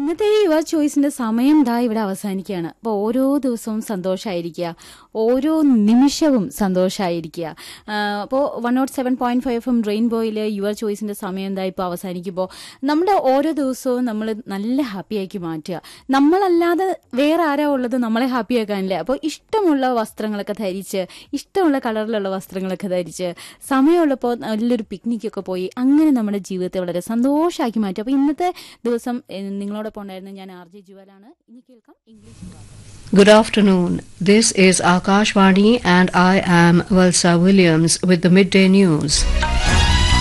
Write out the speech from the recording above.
ഇന്നത്തെ ഈ യുവർ ചോയ്സിന്റെ സമയം ദാ ഇവിടെ അവസാനിക്കുകയാണ് അപ്പോൾ ഓരോ ദിവസവും സന്തോഷമായിരിക്കുക ഓരോ നിമിഷവും സന്തോഷമായിരിക്കുക അപ്പോൾ one nought seven point five M റെയിൻബോയിൽ യുവർ ചോയ്സിന്റെ സമയം ദാ ഇപ്പോൾ അവസാനിക്കുമ്പോൾ നമ്മുടെ ഓരോ ദിവസവും നമ്മൾ നല്ല ഹാപ്പിയാക്കി മാറ്റുക നമ്മളല്ലാതെ വേറെ ആരാ ഉള്ളത് നമ്മളെ ഹാപ്പിയാക്കാനില്ലേ അപ്പോൾ ഇഷ്ടമുള്ള വസ്ത്രങ്ങളൊക്കെ ധരിച്ച് ഇഷ്ടമുള്ള കളറിലുള്ള വസ്ത്രങ്ങളൊക്കെ ധരിച്ച് സമയമുള്ളപ്പോൾ നല്ലൊരു പിക്നിക്കൊക്കെ പോയി അങ്ങനെ നമ്മുടെ ജീവിതത്തെ വളരെ സന്തോഷമാക്കി മാറ്റും അപ്പോൾ ഇന്നത്തെ ദിവസം ഏഹ്, നിങ്ങളോടൊപ്പം ഉണ്ടായിരുന്ന ഞാൻ ആർ ജെ ജുവലാണ് ഇനി കേൾക്കാം ഇംഗ്ലീഷ് വാർത്തകൾ. Good afternoon. This is Akashvani and I am Valsa Williams with the midday news.